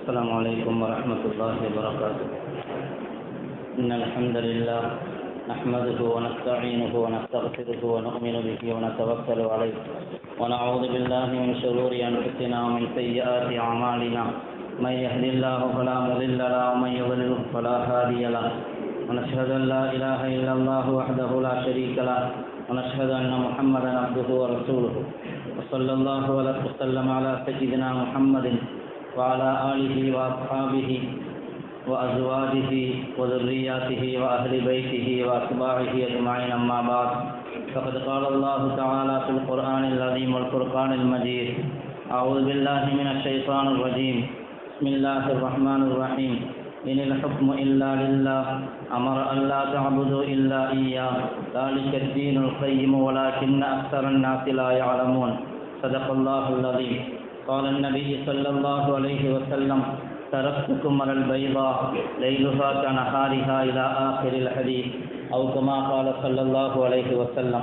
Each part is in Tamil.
السلام عليكم ورحمة الله وبركاته إن الحمد لله نحمده ونستعينه ونستغفره ونؤمن به ونتوكل عليه ونعوذ بالله من شرور أنفسنا ومن سيئات أعمالنا من يهد الله فلا مضل له ومن يضلل فلا هادي له ونشهد أن لا إله إلا الله وحده لا شريك له ونشهد أن محمدا عبده ورسوله وصلى الله وسلم على سيدنا محمد وعلى آله وأصحابه وأزواجه وذرياته وأهل بيته وأتباعه أجمعين أما بعد فقد قال الله تعالى في القرآن العظيم والفرقان المجيد أعوذ بالله من الشيطان الرجيم بسم الله الرحمن الرحيم إن الحكم إلا لله أمر أن لا تعبدوا إلا إياه ذلك الدين القيم ولكن أكثر الناس لا يعلمون صدق الله العظيم قال النبي صلى الله عليه وسلم تركتكم على البيضاء ليلها كنهارها إلى آخر الحديث أو كما قال صلى الله عليه وسلم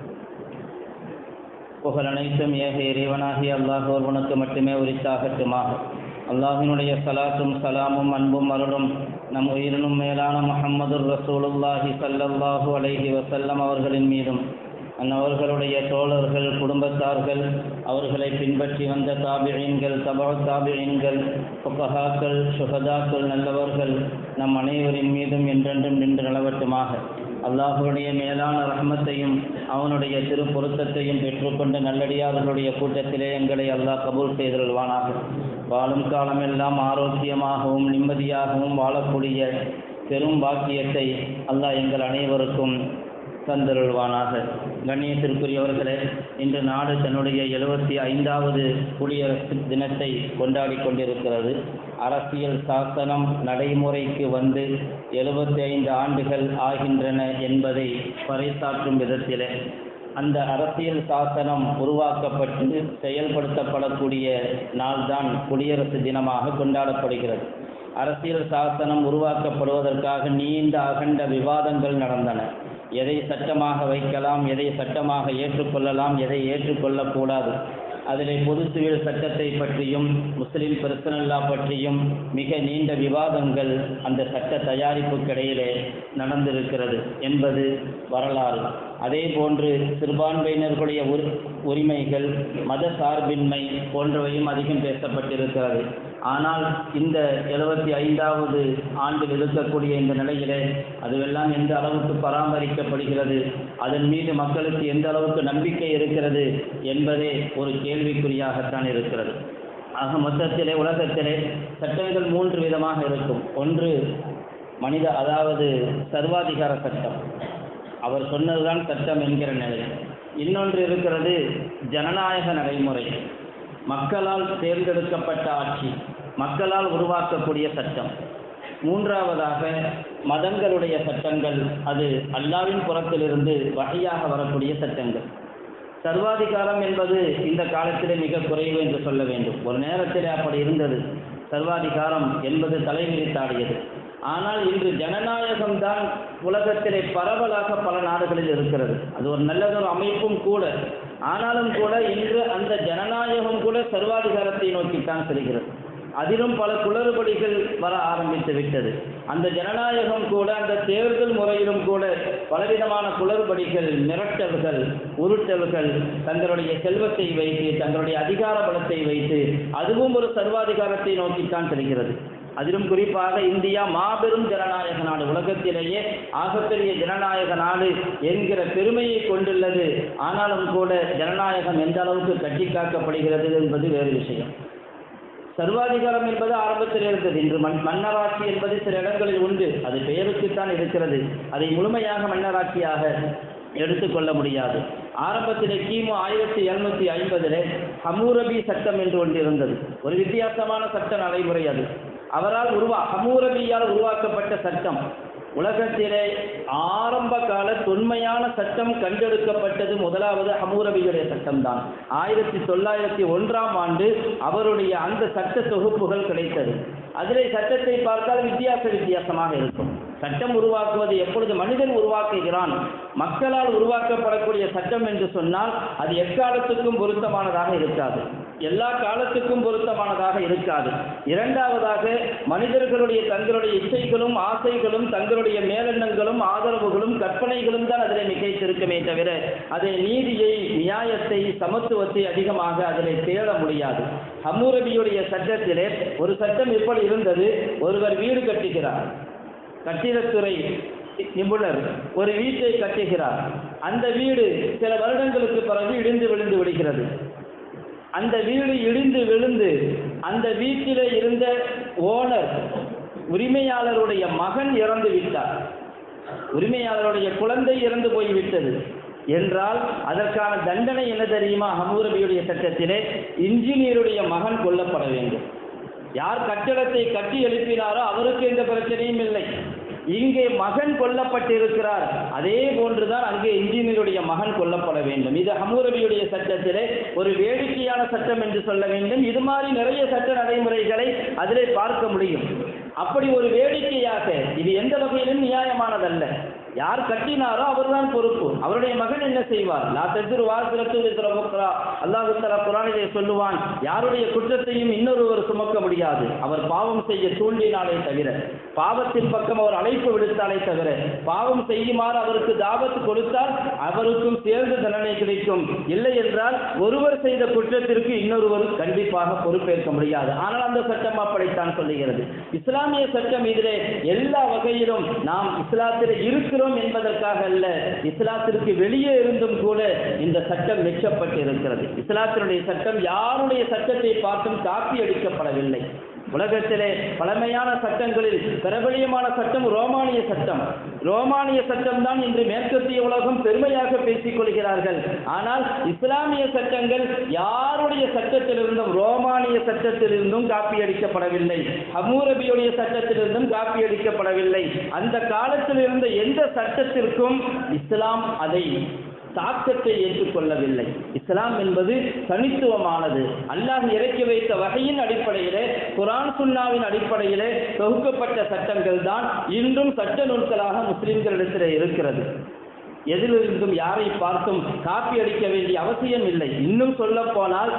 புகழ் அனைத்தும் ஏக இறைவனாகிய அல்லாஹ் ஒருவனுக்கு மட்டுமே உரித்தாகட்டுமாக அல்லாஹினுடைய சலாத்தும் சலாமும் அன்பும் அருளும் நம் உயிரினும் மேலான முஹம்மது ரசூலுல்லாஹி சல்லல்லாஹு அலைஹி வசல்லம் அவர்களின் மீதும் அன்னவர்களுடைய தோழர்கள் குடும்பத்தார்கள் அவர்களை பின்பற்றி வந்த தாபிழீன்கள் தபா தாபிழீன்கள் புகஹாக்கள் சுகதாக்கள் நல்லவர்கள் நம் அனைவரின் மீதும் என்றென்றும் நின்று நிலவட்டுமாக அல்லாஹுடைய மேலான ரஹ்மத்தையும் அவனுடைய திரு பொருத்தத்தையும் பெற்றுக்கொண்ட நல்லடியார்களுடைய கூட்டத்திலே எங்களை அல்லாஹ் கபூல் செய்தருள்வானாக வாழும் காலமெல்லாம் ஆரோக்கியமாகவும் நிம்மதியாகவும் வாழக்கூடிய பெரும் பாக்கியத்தை அல்லாஹ் எங்கள் அனைவருக்கும் தந்தருள்வானாக கண்ணியத்திற்குரியவர்களே இன்று நாடு தன்னுடைய எழுபத்தி ஐந்தாவது குடியரசு தினத்தை கொண்டாடி கொண்டிருக்கிறது அரசியல் சாசனம் நடைமுறைக்கு வந்து எழுபத்தி ஐந்து ஆண்டுகள் ஆகின்றன என்பதை பறைசாற்றும் விதத்திலே அந்த அரசியல் சாசனம் உருவாக்கப்பட்டு செயல்படுத்தப்படக்கூடிய நாள்தான் குடியரசு தினமாக கொண்டாடப்படுகிறது அரசியல் சாசனம் உருவாக்கப்படுவதற்காக நீண்ட அகண்ட விவாதங்கள் நடந்தன எதை சட்டமாக வைக்கலாம் எதை சட்டமாக ஏற்றுக்கொள்ளலாம் எதை ஏற்றுக்கொள்ளக்கூடாது அதிலே பொது சிவில் சட்டத்தை பற்றியும் முஸ்லிம் பெர்சனல்லா பற்றியும் மிக நீண்ட விவாதங்கள் அந்த சட்ட தயாரிப்புக்கிடையிலே நடந்திருக்கிறது என்பது வரலாறு அதே போன்று சிறுபான்மையினர்களுடைய உரி உரிமைகள் மத சார்பின்மை போன்றவையும் அதிகம் பேசப்பட்டிருக்கிறது ஆனால் இந்த எழுபத்தி ஐந்தாவது ஆண்டில் இருக்கக்கூடிய இந்த நிலையிலே அதுவெல்லாம் எந்த அளவுக்கு பராமரிக்கப்படுகிறது அதன் மீது மக்களுக்கு எந்த அளவுக்கு நம்பிக்கை இருக்கிறது என்பதே ஒரு கேள்விக்குறியாகத்தான் இருக்கிறது ஆக மொத்தத்திலே உலகத்திலே சட்டங்கள் மூன்று விதமாக இருக்கும் ஒன்று மனித அதாவது சர்வாதிகார சட்டம் அவர் சொன்னதுதான் சட்டம் என்கிற நிலை இன்னொன்று இருக்கிறது ஜனநாயக நடைமுறை மக்களால் தேர்ந்தெடுக்கப்பட்ட ஆட்சி மக்களால் உருவாக்கக்கூடிய சட்டம் மூன்றாவதாக மதங்களுடைய சட்டங்கள் அது அல்லாவின் புறத்திலிருந்து வகையாக வரக்கூடிய சட்டங்கள் சர்வாதிகாரம் என்பது இந்த காலத்திலே மிக குறைவு என்று சொல்ல வேண்டும் ஒரு நேரத்தில் அப்படி இருந்தது சர்வாதிகாரம் என்பது தலைவிரித்தாடியது ஆனால் இன்று ஜனநாயகம் தான் உலகத்திலே பரவலாக பல நாடுகளில் இருக்கிறது அது ஒரு நல்லதொரு அமைப்பும் கூட ஆனாலும் கூட இன்று அந்த ஜனநாயகம் கூட சர்வாதிகாரத்தை நோக்கித்தான் செல்கிறது அதிலும் பல குளறுபடிகள் வர ஆரம்பித்து விட்டது அந்த ஜனநாயகம் கூட அந்த தேர்தல் முறையிலும் கூட பலவிதமான குளறுபடிகள் மிரட்டல்கள் உருட்டல்கள் தங்களுடைய செல்வத்தை வைத்து தங்களுடைய அதிகார பலத்தை வைத்து அதுவும் ஒரு சர்வாதிகாரத்தை நோக்கித்தான் செல்கிறது அதிலும் குறிப்பாக இந்தியா மாபெரும் ஜனநாயக நாடு உலகத்திலேயே ஆகப்பெரிய ஜனநாயக நாடு என்கிற பெருமையை கொண்டுள்ளது ஆனாலும் கூட ஜனநாயகம் எந்த அளவுக்கு கட்டி காக்கப்படுகிறது என்பது வேறு விஷயம் சர்வாதிகாரம் என்பது ஆரம்பத்தில் இருந்தது இன்று மண் மன்னராட்சி என்பது சில இடங்களில் உண்டு அது பெயருக்குத்தான் இருக்கிறது அதை முழுமையாக மன்னராட்சியாக எடுத்துக்கொள்ள முடியாது ஆரம்பத்திலே கிமு ஆயிரத்தி எழுநூற்றி ஐம்பதிலே ஹமூரபி சட்டம் என்று ஒன்று இருந்தது ஒரு வித்தியாசமான சட்ட நடைமுறை அது அவரால் உருவா ஹமூரபியால் உருவாக்கப்பட்ட சட்டம் உலகத்திலே ஆரம்ப கால தொன்மையான சட்டம் கண்டெடுக்கப்பட்டது முதலாவது ஹமூரபியுடைய சட்டம்தான் ஆயிரத்தி தொள்ளாயிரத்தி ஒன்றாம் ஆண்டு அவருடைய அந்த சட்ட தொகுப்புகள் கிடைத்தது அதிலே சட்டத்தை பார்த்தால் வித்தியாச வித்தியாசமாக இருக்கும் சட்டம் உருவாக்குவது எப்பொழுது மனிதன் உருவாக்குகிறான் மக்களால் உருவாக்கப்படக்கூடிய சட்டம் என்று சொன்னால் அது எக்காலத்துக்கும் பொருத்தமானதாக இருக்காது எல்லா காலத்துக்கும் பொருத்தமானதாக இருக்காது இரண்டாவதாக மனிதர்களுடைய தங்களுடைய இச்சைகளும் ஆசைகளும் தங்களுடைய மேலெண்ணங்களும் ஆதரவுகளும் கற்பனைகளும் தான் அதில் மிகைத்திருக்குமே தவிர அதை நீதியை நியாயத்தை சமத்துவத்தை அதிகமாக அதில் தேட முடியாது ஹம்மூரபியுடைய சட்டத்திலே ஒரு சட்டம் எப்படி இருந்தது ஒருவர் வீடு கட்டுகிறார் கட்டிடத்துறை நிபுணர் ஒரு வீட்டை கட்டுகிறார் அந்த வீடு சில வருடங்களுக்கு பிறகு இடிந்து விழுந்து விடுகிறது அந்த வீடு இடிந்து விழுந்து அந்த வீட்டிலே இருந்த ஓனர் உரிமையாளருடைய மகன் இறந்து விட்டார் உரிமையாளருடைய குழந்தை இறந்து போய்விட்டது என்றால் அதற்கான தண்டனை என்ன தெரியுமா ஹமூரபியுடைய சட்டத்திலே இன்ஜினியருடைய மகன் கொல்லப்பட வேண்டும் யார் கட்டடத்தை கட்டி எழுப்பினாரோ அவருக்கு எந்த பிரச்சனையும் இல்லை இங்கே மகன் கொல்லப்பட்டிருக்கிறார் அதே போன்றுதான் அங்கே இன்ஜினியருடைய மகன் கொல்லப்பட வேண்டும் இது ஹமூரபியுடைய சட்டத்திலே ஒரு வேடிக்கையான சட்டம் என்று சொல்ல வேண்டும் இது மாதிரி நிறைய சட்ட நடைமுறைகளை அதிலே பார்க்க முடியும் அப்படி ஒரு வேடிக்கையாக இது எந்த வகையிலும் நியாயமானதல்ல யார் கட்டினாரோ அவர்தான் பொறுப்பு அவருடைய மகன் என்ன செய்வார் லா தஜ்ரு வாசிரத்து வித்ரபுக்ரா அல்லாஹு தஆலா குர்ஆனிலே சொல்லுவான் யாருடைய குற்றத்தையும் இன்னொருவர் சுமக்க முடியாது அவர் பாவம் செய்ய தூண்டினாலே தவிர பாவத்தின் பக்கம் அவர் அழைப்பு விடுத்தாலே தவிர பாவம் செய்யுமாறு அவருக்கு தாபத்து கொடுத்தால் அவருக்கும் சேர்ந்து தண்டனை கிடைக்கும் இல்லை என்றால் ஒருவர் செய்த குற்றத்திற்கு இன்னொருவர் கண்டிப்பாக பொறுப்பேற்க முடியாது ஆனால் அந்த சட்டம் அப்படித்தான் சொல்லுகிறது இஸ்லாமிய சட்டம் இதிலே எல்லா வகையிலும் நாம் இஸ்லாத்திலே இருக்கிறோம் என்பதற்காக அல்ல இஸ்லாத்திற்கு வெளியே இருந்தும் கூட இந்த சட்டம் மெச்சப்பட்டு இருக்கிறது இஸ்லாத்தினுடைய சட்டம் யாருடைய சட்டத்தை பார்த்தும் காப்பி அடிக்கப்படவில்லை உலகத்திலே பழமையான சட்டங்களில் பிரபலியமான சட்டம் ரோமானிய சட்டம் ரோமானிய சட்டம் தான் இன்று மேற்கத்திய உலகம் பெருமையாக பேசிக் கொள்கிறார்கள் ஆனால் இஸ்லாமிய சட்டங்கள் யாருடைய சட்டத்திலிருந்தும் ரோமானிய சட்டத்திலிருந்தும் காப்பி அடிக்கப்படவில்லை ஹமூரபியுடைய சட்டத்திலிருந்தும் காப்பி அடிக்கப்படவில்லை அந்த காலத்தில் இருந்த எந்த சட்டத்திற்கும் இஸ்லாம் அதை தாக்கத்தை ஏற்றுக்கொள்ளவில்லை இஸ்லாம் என்பது தனித்துவமானது அல்லாஹ் இறக்கி வைத்த வகையின் அடிப்படையிலே குரான் சுன்னாவின் அடிப்படையிலே தொகுக்கப்பட்ட சட்டங்கள் தான் இன்றும் சட்ட நூல்களாக முஸ்லிம்களிடத்தில் இருக்கிறது எதிலிருந்தும் யாரை பார்த்தும் காப்பி அடிக்க வேண்டிய அவசியம் இல்லை இன்னும் சொல்ல போனால்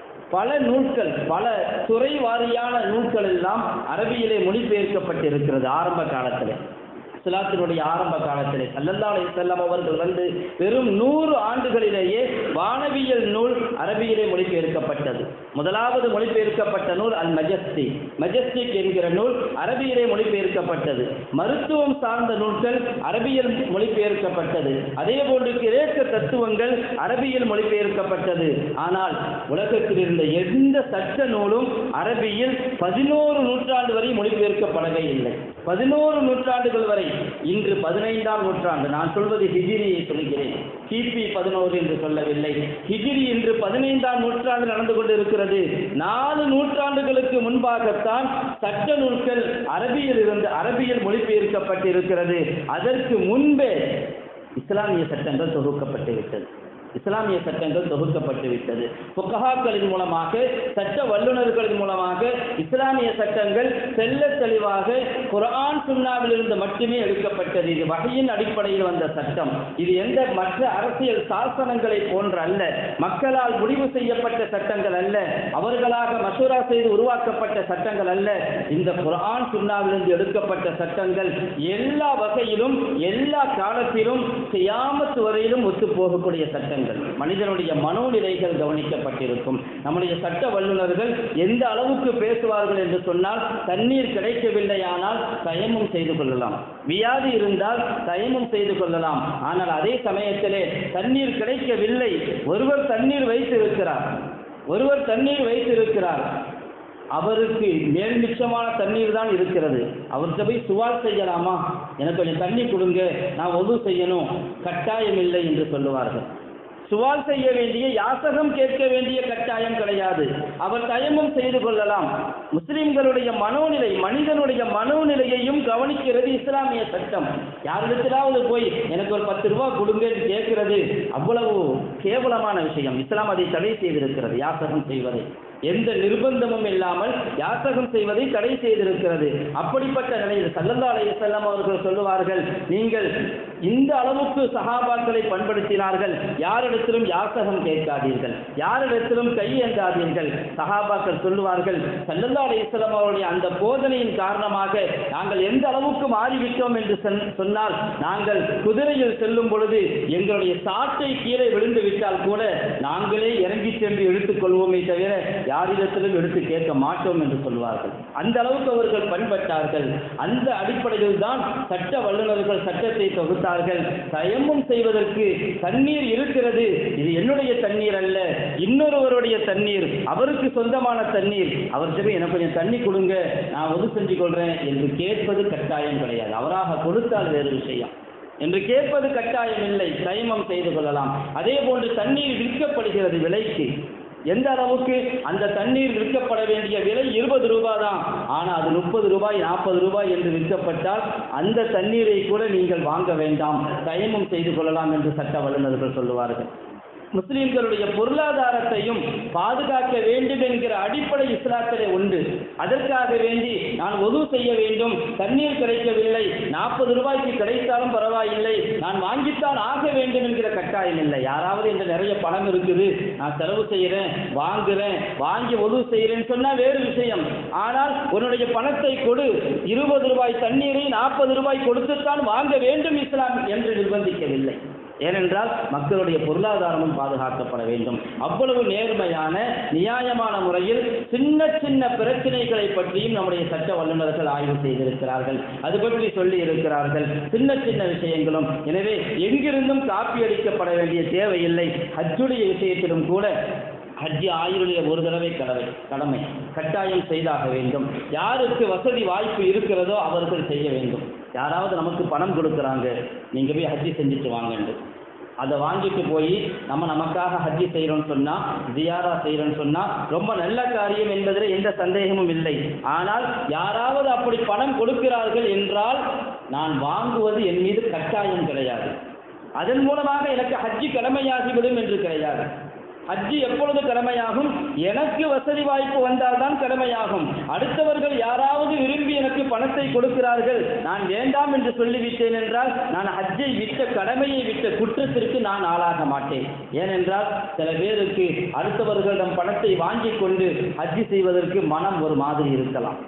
பல நூல்கள் பல துறை வாரியான நூல்கள் எல்லாம் அரபியிலே மொழிபெயர்க்கப்பட்டிருக்கிறது ஆரம்ப காலத்தில் இஸ்லாத்தினுடைய ஆரம்ப காலத்திலே சல்லல்லா அலைஹிஸ்ஸலாம் அவர்கள் வந்து வெறும் நூறு ஆண்டுகளிலேயே வானவியல் நூல் அரபியிலே மொழிபெயர்க்கப்பட்டது முதலாவது மொழிபெயர்க்கப்பட்ட நூல் அல் மஜஸ்தி மஜஸ்டிக் என்கிற நூல் அரபியிலே மொழிபெயர்க்கப்பட்டது மருத்துவம் சார்ந்த நூல்கள் அரபியில் மொழிபெயர்க்கப்பட்டது அதே போன்று கிரேக்க தத்துவங்கள் அரபியில் மொழிபெயர்க்கப்பட்டது ஆனால் உலகத்தில் இருந்த எந்த சட்ட நூலும் அரபியில் பதினோரு நூற்றாண்டு வரை மொழிபெயர்க்கப்படவே இல்லை பதினோரு நூற்றாண்டுகள் வரை இன்று பதினைந்தாம் நூற்றாண்டு நான் சொல்வது ஹிஜிரியை சொல்கிறேன் கிபி பதினோரு என்று சொல்லவில்லை ஹிஜிரி இன்று பதினைந்தாம் நூற்றாண்டு நடந்து கொண்டிருக்கிறது நாலு நூற்றாண்டுகளுக்கு முன்பாகத்தான் சட்ட நூல்கள் அரபியில் இருந்து அரபியில் மொழிபெயர்க்கப்பட்டிருக்கிறது அதற்கு முன்பே இஸ்லாமிய சட்டங்கள் தொகுக்கப்பட்டு விட்டது இஸ்லாமிய சட்டங்கள் தொகுக்கப்பட்டு விட்டது புக்கஹாக்களின் மூலமாக சட்ட வல்லுநர்களின் மூலமாக இஸ்லாமிய சட்டங்கள் தெல்ல தெளிவாக குர்ஆன் சுன்னாவிலிருந்து மட்டுமே எடுக்கப்பட்டது இது வகையின் அடிப்படையில் வந்த சட்டம் இது எந்த மற்ற அரசியல் சாசனங்களை போன்ற அல்ல மக்களால் முடிவு செய்யப்பட்ட சட்டங்கள் அல்ல அவர்களாக மசூரா செய்து உருவாக்கப்பட்ட சட்டங்கள் அல்ல இந்த குர்ஆன் சுன்னாவிலிருந்து எடுக்கப்பட்ட சட்டங்கள் எல்லா வகையிலும் எல்லா காலத்திலும் கியாமத்து வரையிலும் ஒத்து போகக்கூடிய சட்டங்கள் மனிதனுடைய மனோநிலைகள் கவனிக்கப்பட்டிருக்கும் நம்முடைய சட்ட வல்லுநர்கள் எந்த அளவுக்கு பேசுவார்கள் என்று சொன்னால் தண்ணீர் கிடைக்கவில்லையானால் தயமும் செய்து கொள்ளலாம் வியாதி இருந்தால் தயமும் செய்து கொள்ளலாம் ஆனால் அதே சமயத்திலே தண்ணீர் கிடைக்கவில்லை ஒருவர் தண்ணீர் வைத்திருக்கிறார் ஒருவர் தண்ணீர் வைத்திருக்கிறார் அவருக்கு மேல் மிச்சமான தண்ணீர் தான் இருக்கிறது அவர்கிட்ட போய் சுவால் செய்யலாமா எனக்கு கொஞ்சம் தண்ணி கொடுங்க நான் ஒது செய்யணும் கட்டாயம் இல்லை என்று சொல்லுவார்கள் சுவால் செய்ய வேண்டிய யாசகம் கேட்க வேண்டிய கட்டாயம் கிடையாது அவர் தயமும் செய்து கொள்ளலாம் முஸ்லிம்களுடைய மனோநிலை மனிதனுடைய மனோநிலையையும் கவனிக்கிறது இஸ்லாமிய சட்டம் யாரிடத்திலாவது போய் எனக்கு ஒரு பத்து ரூபா கொடுங்கன்னு கேட்கிறது அவ்வளவு கேவலமான விஷயம் இஸ்லாம் அதை தடை செய்திருக்கிறது யாசகம் செய்வதை எந்த நிர்பந்தமும் இல்லாமல் யாசகம் செய்வதை தடை செய்திருக்கிறது அப்படிப்பட்ட நிலையில் சல்லல்லா அலைஹிஸ்ஸலாம் அவர்கள் சொல்லுவார்கள் நீங்கள் இந்த அளவுக்கு சஹாபாக்களை பண்படுத்தினார்கள் யாரிடத்திலும் யாசகம் கேட்காதீர்கள் யாரிடத்திலும் கையேந்தாதீர்கள் சஹாபாக்கள் சொல்லுவார்கள் சல்லல்லா அலிஸ்லாம் அவருடைய அந்த போதனையின் காரணமாக நாங்கள் எந்த அளவுக்கு மாறிவிட்டோம் என்று சொன்- சொன்னால் நாங்கள் குதிரையில் செல்லும் பொழுது எங்களுடைய சாட்டை கீழே விழுந்து விட்டால் கூட நாங்களே இறங்கி சென்று எடுத்துக்கொள்வோமே தவிர யாரிடத்திலும் எடுத்து கேட்க மாட்டோம் என்று சொல்வார்கள் அந்த அளவுக்கு அவர்கள் பண்பட்டார்கள் அந்த அடிப்படையில் தான் சட்ட வல்லுநர்கள் சட்டத்தை தொகுத்தார்கள் தயமும் செய்வதற்கு தண்ணீர் இருக்கிறது இது என்னுடைய தண்ணீர் அல்ல இன்னொருவருடைய தண்ணீர் அவருக்கு சொந்தமான தண்ணீர் அவர் சரி எனக்கு கொஞ்சம் தண்ணி கொடுங்க நான் உதவி செஞ்சு கொள்றேன் என்று கேட்பது கட்டாயம் கிடையாது அவராக கொடுத்தால் வேறு விஷயம் என்று கேட்பது கட்டாயம் இல்லை தயமம் செய்து கொள்ளலாம் அதே போன்று தண்ணீர் விற்கப்படுகிறது விலைக்கு எந்த அளவுக்கு அந்த தண்ணீர் விற்கப்பட வேண்டிய விலை இருபது ரூபாய் தான் ஆனால் அது முப்பது ரூபாய் நாற்பது ரூபாய் என்று விற்கப்பட்டால் அந்த தண்ணீரை கூட நீங்கள் வாங்க வேண்டாம் தயமம் செய்து கொள்ளலாம் என்று சட்ட வல்லுநர்கள் சொல்லுவார்கள் முஸ்லிம்களுடைய பொருளாதாரத்தையும் பாதுகாக்க வேண்டும் என்கிற அடிப்படை இஸ்லாத்திலே உண்டு அதற்காக வேண்டி நான் ஒது செய்ய வேண்டும் தண்ணீர் கிடைக்கவில்லை நாற்பது ரூபாய்க்கு கிடைத்தாலும் பரவாயில்லை நான் வாங்கித்தான் ஆக வேண்டும் என்கிற கட்டாயம் இல்லை யாராவது இந்த நிறைய பணம் இருக்குது நான் செலவு செய்கிறேன் வாங்குறேன் வாங்கி ஒது செய்கிறேன்னு சொன்னா வேறு விஷயம் ஆனால் உன்னுடைய பணத்தை கொடு இருபது ரூபாய் தண்ணீரை நாற்பது ரூபாய் கொடுத்துத்தான் வாங்க வேண்டும் இஸ்லாம் என்று நிர்பந்திக்கவில்லை ஏனென்றால் மக்களுடைய பொருளாதாரமும் பாதுகாக்கப்பட வேண்டும் அவ்வளவு நேர்மையான நியாயமான முறையில் சின்ன சின்ன பிரச்சனைகளை பற்றியும் நம்முடைய சட்ட வல்லுநர்கள் ஆய்வு செய்திருக்கிறார்கள் அது பற்றி சொல்லி இருக்கிறார்கள் சின்ன சின்ன விஷயங்களும் எனவே எங்கிருந்தும் காப்பி அடிக்கப்பட வேண்டிய தேவையில்லை ஹஜ்ஜுடைய விஷயத்திலும் கூட ஹஜ்ஜி ஆயுளுடைய ஒரு தடவை கடவை கடமை கட்டாயம் செய்தாக வேண்டும் யாருக்கு வசதி வாய்ப்பு இருக்கிறதோ அவர்கள் செய்ய வேண்டும் யாராவது நமக்கு பணம் கொடுக்குறாங்க நீங்கள் போய் ஹஜ்ஜி செஞ்சுட்டு வாங்கன்னு அதை வாங்கிட்டு போய் நம்ம நமக்காக ஹஜ்ஜி செய்கிறோம்னு சொன்னால் ஜியாரா செய்கிறோம்னு சொன்னால் ரொம்ப நல்ல காரியம் என்பதில் எந்த சந்தேகமும் இல்லை ஆனால் யாராவது அப்படி பணம் கொடுக்கிறார்கள் என்றால் நான் வாங்குவது என் மீது கட்டாயம் கிடையாது அதன் மூலமாக எனக்கு ஹஜ்ஜி கடமையாகிவிடும் என்று கிடையாது ஹஜ்ஜி எப்பொழுது கடமையாகும் எனக்கு வசதி வாய்ப்பு வந்தால்தான் கடமையாகும் அடுத்தவர்கள் யாராவது விரும்பி எனக்கு பணத்தை கொடுக்கிறார்கள் நான் வேண்டாம் என்று சொல்லிவிட்டேன் என்றால் நான் ஹஜ்ஜை விட்ட கடமையை விட்ட குற்றத்திற்கு நான் ஆளாக மாட்டேன் ஏனென்றால் சில பேருக்கு அடுத்தவர்களிடம் பணத்தை வாங்கிக் கொண்டு ஹஜ்ஜி செய்வதற்கு மனம் ஒரு மாதிரி இருக்கலாம்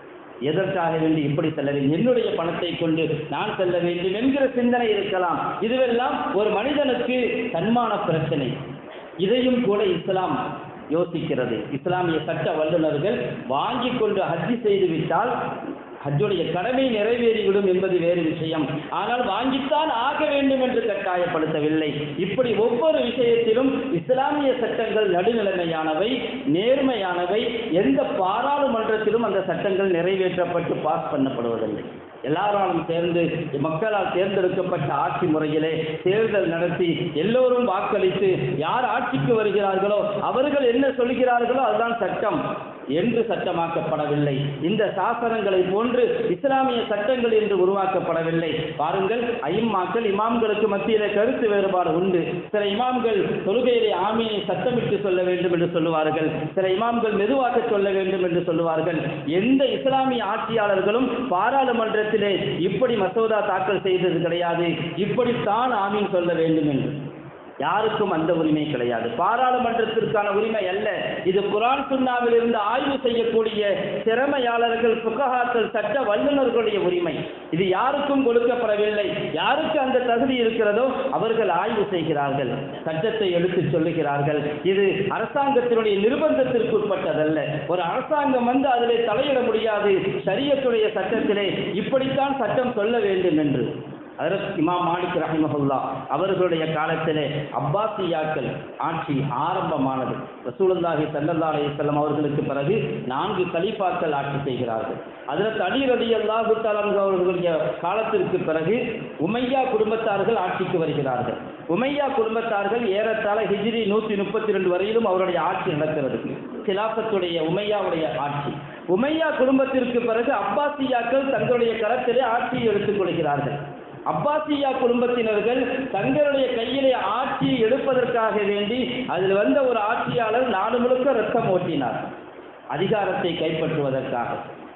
எதற்காக வேண்டி இப்படி செல்ல வேண்டும் என்னுடைய பணத்தை கொண்டு நான் செல்ல வேண்டும் என்கிற சிந்தனை இருக்கலாம் இதுவெல்லாம் ஒரு மனிதனுக்கு தன்மான பிரச்சனை இதையும் கூட இஸ்லாம் யோசிக்கிறது இஸ்லாமிய சட்ட வல்லுநர்கள் வாங்கி கொண்டு ஹஜ்ஜி செய்து விட்டால் ஹஜ்ஜுடைய கடமை நிறைவேறிவிடும் என்பது வேறு விஷயம் ஆனால் வாங்கித்தான் ஆக வேண்டும் என்று கட்டாயப்படுத்தவில்லை இப்படி ஒவ்வொரு விஷயத்திலும் இஸ்லாமிய சட்டங்கள் நடுநிலைமையானவை நேர்மையானவை எந்த பாராளுமன்றத்திலும் அந்த சட்டங்கள் நிறைவேற்றப்பட்டு பாஸ் பண்ணப்படுவதில்லை எல்லாராலும் சேர்ந்து மக்களால் தேர்ந்தெடுக்கப்பட்ட ஆட்சி முறையிலே தேர்தல் நடத்தி எல்லோரும் வாக்களித்து யார் ஆட்சிக்கு வருகிறார்களோ அவர்கள் என்ன சொல்கிறார்களோ அதுதான் சட்டம் என்று சட்டமாக்கப்படவில்லை இந்த சாசனங்களை போன்று இஸ்லாமிய சட்டங்கள் என்று உருவாக்கப்படவில்லை பாருங்கள் ஐம்மாக்கள் இமாம்களுக்கு மத்தியிலே கருத்து வேறுபாடு உண்டு சில இமாம்கள் தொழுகையிலே ஆமீனை சத்தமிட்டு சொல்ல வேண்டும் என்று சொல்லுவார்கள் சில இமாம்கள் மெதுவாக சொல்ல வேண்டும் என்று சொல்லுவார்கள் எந்த இஸ்லாமிய ஆட்சியாளர்களும் பாராளுமன்றத்திலே இப்படி மசோதா தாக்கல் செய்தது கிடையாது இப்படித்தான் ஆமீன் சொல்ல வேண்டும் என்று யாருக்கும் அந்த உரிமை கிடையாது பாராளுமன்றத்திற்கான உரிமை அல்ல இது குரான் சுன்னாவில் இருந்து ஆய்வு செய்யக்கூடிய திறமையாளர்கள் புகஹாக்கள் சட்ட வல்லுநர்களுடைய உரிமை இது யாருக்கும் கொடுக்கப்படவில்லை யாருக்கு அந்த தகுதி இருக்கிறதோ அவர்கள் ஆய்வு செய்கிறார்கள் சட்டத்தை எடுத்து சொல்லுகிறார்கள் இது அரசாங்கத்தினுடைய நிர்பந்தத்திற்கு உட்பட்டதல்ல ஒரு அரசாங்கம் வந்து அதிலே தலையிட முடியாது ஷரியத்துடைய சட்டத்திலே இப்படித்தான் சட்டம் சொல்ல வேண்டும் என்று அதற்கு இமாம் மாலிக் ரஹிமஹுல்லா அவர்களுடைய காலத்திலே அப்பாசியாக்கள் ஆட்சி ஆரம்பமானது ரசூலுல்லாஹி ஸல்லல்லாஹு அலைஹி வஸல்லம் அவர்களுக்கு பிறகு நான்கு கலீஃபாக்கள் ஆட்சி செய்கிறார்கள் அதற்கு அலி ரலியல்லாஹு தஆலா அவர்களுடைய காலத்திற்கு பிறகு உமையா குடும்பத்தார்கள் ஆட்சிக்கு வருகிறார்கள் உமையா குடும்பத்தார்கள் ஏறத்தாழ ஹிஜ்ரி நூற்றி முப்பத்தி ரெண்டு வரையிலும் அவருடைய ஆட்சி நடக்கிறது கிலாபத்துடைய உமையாவுடைய ஆட்சி உமையா குடும்பத்திற்கு பிறகு அப்பாசியாக்கள் தங்களுடைய கரத்திலே ஆட்சியை எடுத்துக் கொள்கிறார்கள் அப்பாசியா குடும்பத்தினர்கள் தங்களுடைய கையிலே ஆட்சியை எடுப்பதற்காக வேண்டி அதில் வந்த ஒரு ஆட்சியாளர் நாடு முழுக்க ரத்தம் ஓட்டினார் அதிகாரத்தை கைப்பற்றுவதற்காக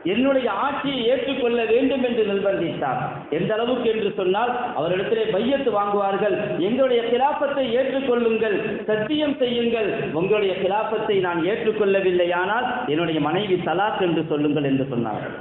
என்னுடைய ஆட்சியை ஏற்றுக்கொள்ள வேண்டும் என்று நிர்பந்தித்தார் எந்த அளவுக்கு என்று சொன்னால் அவரிடத்திலே பையத்து வாங்குவார்கள் எங்களுடைய கிலாபத்தை ஏற்றுக்கொள்ளுங்கள் சத்தியம் செய்யுங்கள் உங்களுடைய கிலாபத்தை நான் ஏற்றுக்கொள்ளவில்லையானால் என்னுடைய மனைவி தலாக் என்று சொல்லுங்கள் என்று சொன்னார்கள்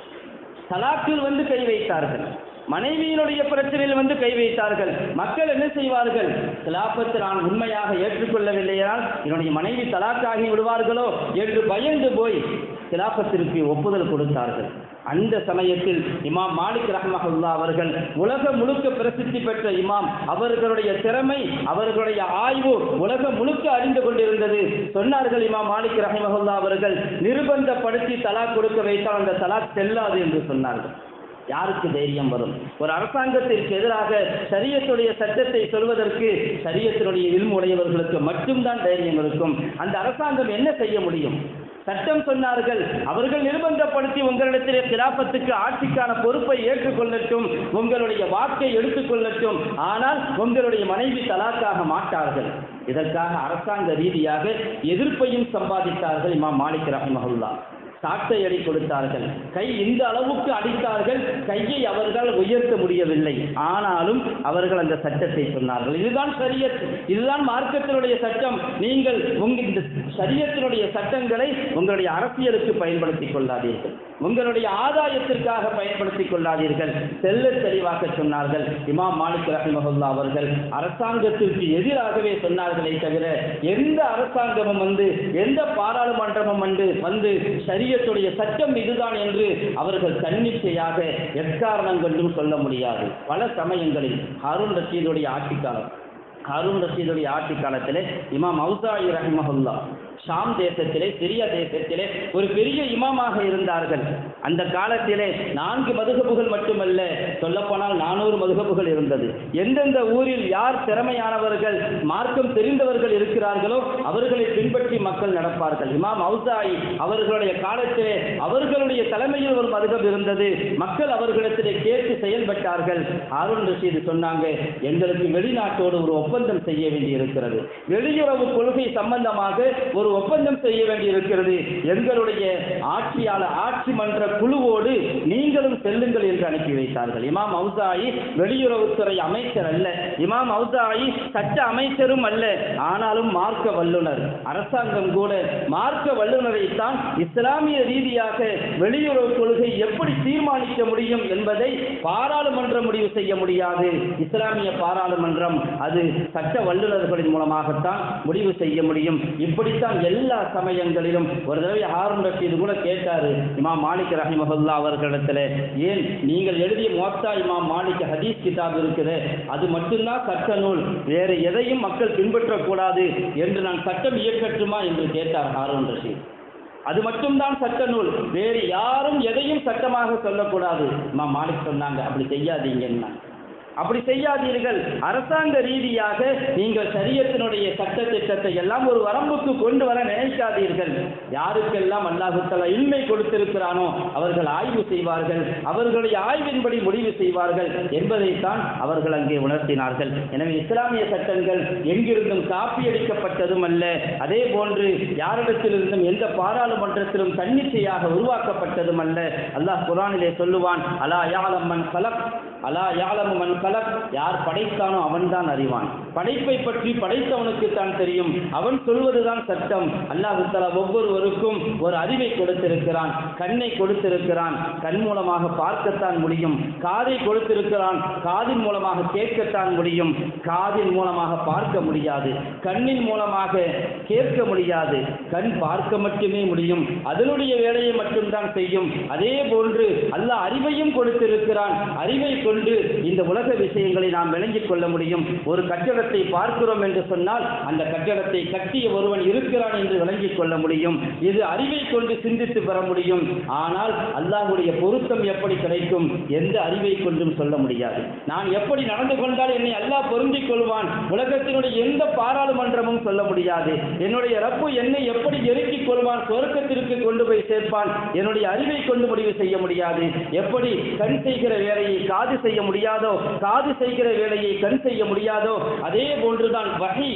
தலாக்கில் வந்து கை வைத்தார்கள் மனைவியினுடைய பிரச்சனையில் வந்து கை வைத்தார்கள் மக்கள் என்ன செய்வார்கள் கிலாபத்தை நான் உண்மையாக ஏற்றுக்கொள்ளவில்லையால் என்னுடைய மனைவி தலாக்காகி விடுவார்களோ என்று பயந்து போய் கிலாபத்திற்கு ஒப்புதல் கொடுத்தார்கள் அந்த சமயத்தில் இமாம் மாலிக் ரஹ்மஹுல்லா அவர்கள் உலகம் முழுக்க பிரசித்தி பெற்ற இமாம் அவர்களுடைய திறமை அவர்களுடைய ஆய்வு உலகம் முழுக்க அறிந்து கொண்டிருந்தது சொன்னார்கள் இமாம் மாலிக் ரஹ்மஹுல்லா அவர்கள் நிர்பந்தப்படுத்தி தலாக் கொடுக்க வைத்தால் அந்த தலாக் செல்லாது என்று சொன்னார்கள் யாருக்கு தைரியம் வரும் ஒரு அரசாங்கத்திற்கு எதிராக சரியத்துடைய சட்டத்தை சொல்வதற்கு சரியத்தினுடைய இல்மு உடையவர்களுக்கு மட்டும்தான் தைரியம் இருக்கும் அந்த அரசாங்கம் என்ன செய்ய முடியும் சட்டம் சொன்னார்கள் அவர்கள் நிர்பந்தப்படுத்தி உங்களிடத்திலே கிலாபத்துக்கு ஆட்சிக்கான பொறுப்பை ஏற்றுக்கொள்ளட்டும் உங்களுடைய வாக்கை எடுத்துக்கொள்ளட்டும் ஆனால் உங்களுடைய மனைவி தலாக்காக மாட்டார்கள் இதற்காக அரசாங்க ரீதியாக எதிர்ப்பையும் சம்பாதித்தார்கள் இமாம் மாலிக் ரஹிமஹுல்லா சாட்டை அடி கொடுத்தார்கள் கை இந்த அளவுக்கு அடித்தார்கள் கையை அவர்கள் உயர்த்த முடியவில்லை ஆனாலும் அவர்கள் அந்த சட்டத்தை சொன்னார்கள் இதுதான் சரியத் இதுதான் மார்க்கத்தினுடைய சட்டம் நீங்கள் உங்கள் இந்த சரியத்தினுடைய சட்டங்களை உங்களுடைய அரசியலுக்கு பயன்படுத்திக் கொள்ளாதீர்கள் உங்களுடைய ஆதாயத்திற்காக பயன்படுத்திக் கொள்ளாதீர்கள் செல்ல தெளிவாக்க சொன்னார்கள் இமாம் மாலிக் ரஹிமஹுல்லா அவர்கள் அரசாங்கத்திற்கு எதிராகவே சொன்னார்களே தவிர எந்த அரசாங்கமும் வந்து எந்த பாராளுமன்றமும் வந்து வந்து சரியத்துடைய சட்டம் இதுதான் என்று அவர்கள் தன்னிச்சையாக எக்காரணம் கொண்டும் சொல்ல முடியாது பல சமயங்களில் ஹாரூன் ரஷீதுடைய ஆட்சி காலம் ஹாரூன் ரஷீதுடைய ஆட்சி காலத்திலே இமாம் அவுசாயி ரஹிமஹுல்லா ஷாம் தேசத்திலே சிரியா தேசத்திலே ஒரு பெரிய இமாமாக இருந்தார்கள் அந்த காலத்திலே நான்கு மதுகபுகள் மட்டுமல்ல சொல்லப்போனால் நானூறு மதுகபுகள் இருந்தது எந்தெந்த ஊரில் யார் திறமையானவர்கள் மார்க்கம் தெரிந்தவர்கள் இருக்கிறார்களோ அவர்களை பின்பற்றி மக்கள் நடப்பார்கள் இமாம் அவுசாயி அவர்களுடைய காலத்திலே அவர்களுடைய தலைமையில் ஒரு மதுகப் இருந்தது மக்கள் அவர்களிடத்திலே கேட்டு செயல்பட்டார்கள் ஹாரூன் ரஷீது சொன்னாங்க எங்களுக்கு வெளிநாட்டோடு ஒரு ஒப்பந்தம் செய்ய வேண்டி இருக்கிறது வெளியுறவு கொள்கை சம்பந்தமாக ஒரு ஒப்பந்தம் செய்ய வேண்டி இருக்கிறது எங்களுடைய ஆட்சியாளர் ஆட்சி மன்ற குழுவோடு நீங்களும் செல்லுங்கள் என்று அனுப்பி வைத்தார்கள் இமாம் அவுசாயி வெளியுறவுத்துறை அமைச்சர் அல்ல இமாம் அவுசாயி சட்ட அமைச்சரும் அல்ல ஆனாலும் மார்க்க வல்லுனர் அரசாங்கம் கூட மார்க்க வல்லுநரைத்தான் இஸ்லாமிய ரீதியாக வெளியுறவு கொள்கை எப்படி தீர்மானிக்க முடியும் என்பதை பாராளுமன்றம் முடிவு செய்ய முடியாது இஸ்லாமிய பாராளுமன்றம் அது சட்ட வல்லுநர்களின் மூலமாகத்தான் முடிவு செய்ய முடியும் இப்படித்தான் எல்லா சமயங்களிலும் ஒரு தடவை ஹாரூன் ரஷீது கூட கேட்டாரு இமாம் மாலிக் ரஹிமஹுல்லா அவர்களிடத்துல ஏன் நீங்கள் எழுதிய மொத்தா இமாம் மாலிக் ஹதீஸ் கிதாப் இருக்குது அது மட்டும்தான் சட்ட நூல் வேறு எதையும் மக்கள் பின்பற்றக்கூடாது என்று நான் சட்டம் இயக்கட்டுமா என்று கேட்டார் ஹாரூன் ரஷீத் அது மட்டும்தான் சட்ட நூல் வேறு யாரும் எதையும் சட்டமாக சொல்லக்கூடாது இமாம் மாலிக் சொன்னாங்க அப்படி செய்யாதீங்கன்னா அப்படி செய்யாதீர்கள் அரசாங்க ரீதியாக நீங்கள் சரியத்தினுடைய சட்ட திட்டத்தை எல்லாம் ஒரு வரம்புக்கு கொண்டு வர நினைக்காதீர்கள் யாருக்கெல்லாம் அல்லாஹுத்தலா இன்மை கொடுத்திருக்கிறானோ அவர்கள் ஆய்வு செய்வார்கள் அவர்களுடைய ஆய்வின்படி முடிவு செய்வார்கள் என்பதைத்தான் அவர்கள் அங்கே உணர்த்தினார்கள் எனவே இஸ்லாமிய சட்டங்கள் எங்கிருந்தும் காப்பியடிக்கப்பட்டதும் அல்ல அதே போன்று யாரிடத்திலிருந்தும் எந்த பாராளுமன்றத்திலும் தன்னிச்சையாக உருவாக்கப்பட்டதும் அல்ல அல்லாஹ் குரானிலே சொல்லுவான் அலா யாலம்மன் கலக் அலா யாலமு மன் கலக் யார் படைத்தானோ அவன்தான் அறிவான் படைப்பை பற்றி படைத்தவனுக்கு தான் தெரியும் அவன் சொல்வதுதான் சட்டம் அல்லாஹு தஆலா ஒவ்வொருவருக்கும் ஒரு அறிவை கொடுத்திருக்கிறான் கண்ணை கொடுத்திருக்கிறான் கண் மூலமாக பார்க்கத்தான் முடியும் காதை கொடுத்திருக்கிறான் காதின் மூலமாக கேட்கத்தான் முடியும் காதின் மூலமாக பார்க்க முடியாது கண்ணின் மூலமாக கேட்க முடியாது கண் பார்க்க மட்டுமே முடியும் அதனுடைய வேலையை மட்டும்தான் செய்யும் அதே போன்று அல்லாஹ் அறிவையும் கொடுத்திருக்கிறான் அறிவை கொண்டு இந்த உலக விஷயங்களை நாம் விளங்கிக் கொள்ள முடியும் ஒரு கட்டடத்தை பார்க்கிறோம் என்று சொன்னால் அந்த கட்டடத்தை கட்டிய ஒருவன் இருக்கிறான் என்று விளங்கிக் கொள்ள முடியும் இது அறிவை கொண்டு சிந்தித்து பெற முடியும் ஆனால் அல்லாஹ்வுடைய பொருத்தம் எப்படி கிடைக்கும் எந்த அறிவை கொண்டும் சொல்ல முடியாது நான் எப்படி நடந்து கொண்டால் என்னை அல்லாஹ் பொருந்திக் கொள்வான் உலகத்தினுடைய எந்த பாராளுமன்றமும் சொல்ல முடியாது என்னுடைய ரப்பு என்னை எப்படி எருக்கிக் கொள்வான் சொர்க்கத்திற்கு கொண்டு போய் சேர்ப்பான் என்னுடைய அறிவை கொண்டு முடிவு செய்ய முடியாது எப்படி கண் செய்கிற வேலையை காது செய்ய முடியாதோ காது செய்கிற வேலையை கண் செய்ய முடியாதோ அதே போன்றுதான் வகை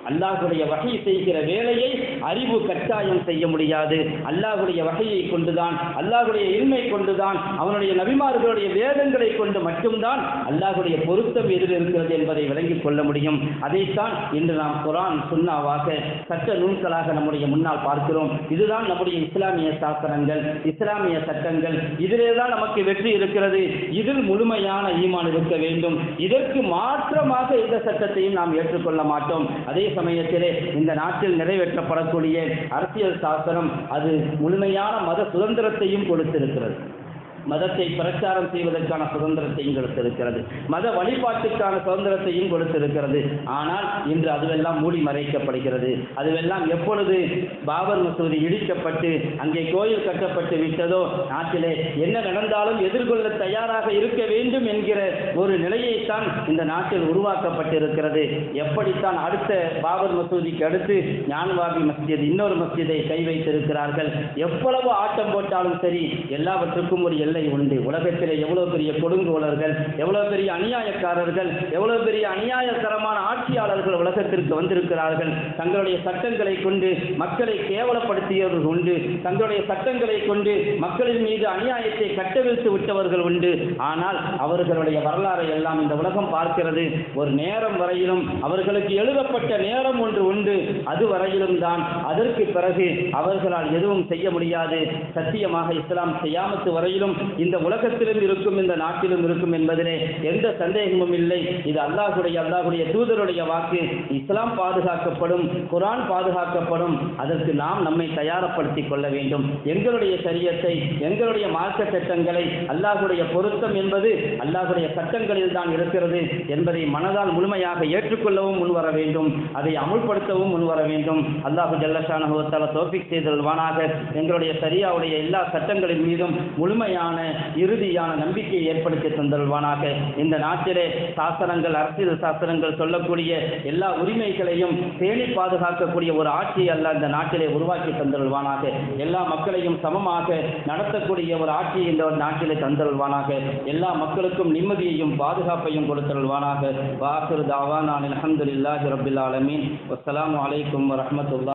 அல்லாஹுடைய வகை செய்கிற வேலையை அறிவு கட்டாயம் செய்ய முடியாது அல்லாஹுடைய வகையை கொண்டுதான் அல்லாஹுடைய இல்மை கொண்டுதான் அவனுடைய நபிமார்களுடைய வேதங்களை கொண்டு மட்டும்தான் அல்லாஹுடைய பொருத்தம் எதில் இருக்கிறது என்பதை விளங்கிக் கொள்ள முடியும் அதைத்தான் இன்று நாம் குரான் சுன்னாவாக சட்ட நூல்களாக நம்முடைய முன்னால் பார்க்கிறோம் இதுதான் நம்முடைய இஸ்லாமிய சாஸ்திரங்கள் இஸ்லாமிய சட்டங்கள் இதிலே தான் நமக்கு வெற்றி இருக்கிறது இதில் முழுமையான ஈமான் இருக்க வேண்டும் இதற்கு மாற்றமாக எந்த சட்டத்தையும் நாம் ஏற்றுக்கொள்ள மாட்டோம் அதே சமயத்திலே இந்த நாட்டில் நிறைவேற்றப்படக்கூடிய அரசியல் சாசனம் அது முழுமையான மத சுதந்திரத்தையும் கொடுத்திருக்கிறது மதத்தை பிரச்சாரம் செய்வதற்கான சுதந்திரத்தையும் கொடுத்திருக்கிறது மத வழிபாட்டுக்கான சுதந்திரத்தையும் கொடுத்திருக்கிறது ஆனால் இன்று அதுவெல்லாம் மூடி மறைக்கப்படுகிறது அதுவெல்லாம் எப்பொழுது பாபர் மசூதி இடிக்கப்பட்டு அங்கே கோயில் கட்டப்பட்டு விட்டதோ நாட்டிலே என்ன நடந்தாலும் எதிர்கொள்ள தயாராக இருக்க வேண்டும் என்கிற ஒரு நிலையைத்தான் இந்த நாட்டில் உருவாக்கப்பட்டிருக்கிறது எப்படித்தான் அடுத்த பாபர் மசூதிக்கு அடுத்து ஞானவாபி மஸ்ஜித் இன்னொரு மஸ்ஜிதை கை வைத்திருக்கிறார்கள் எவ்வளவு ஆட்டம் போட்டாலும் சரி எல்லாவற்றுக்கும் ஒரு எல்லை உண்டு உலகத்திலே எவ்வளவு பெரிய கொடுங்கோலர்கள் எவ்வளவு பெரிய அநியாயக்காரர்கள் எவ்வளவு பெரிய அநியாயகரமான ஆட்சியாளர்கள் உலகத்திற்கு வந்திருக்கிறார்கள் தங்களுடைய சட்டங்களை கொண்டு மக்களை கேவலப்படுத்தியவர்கள் உண்டு தங்களுடைய சட்டங்களை கொண்டு மக்களின் மீது அநியாயத்தை கட்டவிழ்த்து விட்டவர்கள் உண்டு ஆனால் அவர்களுடைய வரலாறை எல்லாம் இந்த உலகம் பார்க்கிறது ஒரு நேரம் வரையிலும் அவர்களுக்கு எழுதப்பட்ட நேரம் ஒன்று உண்டு அது வரையிலும் தான் அதற்கு பிறகு அவர்களால் எதுவும் செய்ய முடியாது சத்தியமாக இஸ்லாம் செய்யாமத்து வரையிலும் இந்த உலகத்திலும் இருக்கும் இந்த நாட்டிலும் இருக்கும் என்பதிலே எந்த சந்தேகமும் இல்லை இது அல்லாஹுடைய அல்லாஹுடைய தூதருடைய வாக்கு இஸ்லாம் பாதுகாக்கப்படும் குரான் பாதுகாக்கப்படும் அதற்கு நாம் நம்மை தயாரப்படுத்திக் கொள்ள வேண்டும் எங்களுடைய சரியத்தை எங்களுடைய மார்க்க சட்டங்களை அல்லாஹுடைய பொருத்தம் என்பது அல்லாஹுடைய சட்டங்களில் தான் இருக்கிறது என்பதை மனதால் முழுமையாக ஏற்றுக்கொள்ளவும் முன்வர வேண்டும் அதை அமுல்படுத்தவும் முன்வர வேண்டும் அல்லாஹு ஜல்லஷானஹுவத்தால தோப்பிக் செய்தல்வானாக எங்களுடைய சரியாவுடைய எல்லா சட்டங்களின் மீதும் முழுமையான இறுதியான நம்பிக்கையை ஏற்படுத்தி தந்தல்வானாக இந்த நாட்டிலே சாசனங்கள் அரசியல் சாசனங்கள் சொல்லக்கூடிய எல்லா உரிமைகளையும் பேணி பாதுகாக்கக்கூடிய ஒரு ஆட்சியை அல்ல இந்த நாட்டிலே உருவாக்கி தந்தல்வானாக எல்லா மக்களையும் சமமாக நடத்தக்கூடிய ஒரு ஆட்சியை இந்த நாட்டிலே தந்தல்வானாக எல்லா மக்களுக்கும் நிம்மதியையும் பாதுகாப்பையும் கொடுத்தல்வானாக வாக்குறு தாவா நான் அலமதுல்லாஹி ரபில் ஆலமீன் அஸ்ஸலாமு அலைக்கும் வரஹ்மத்துல்லாஹி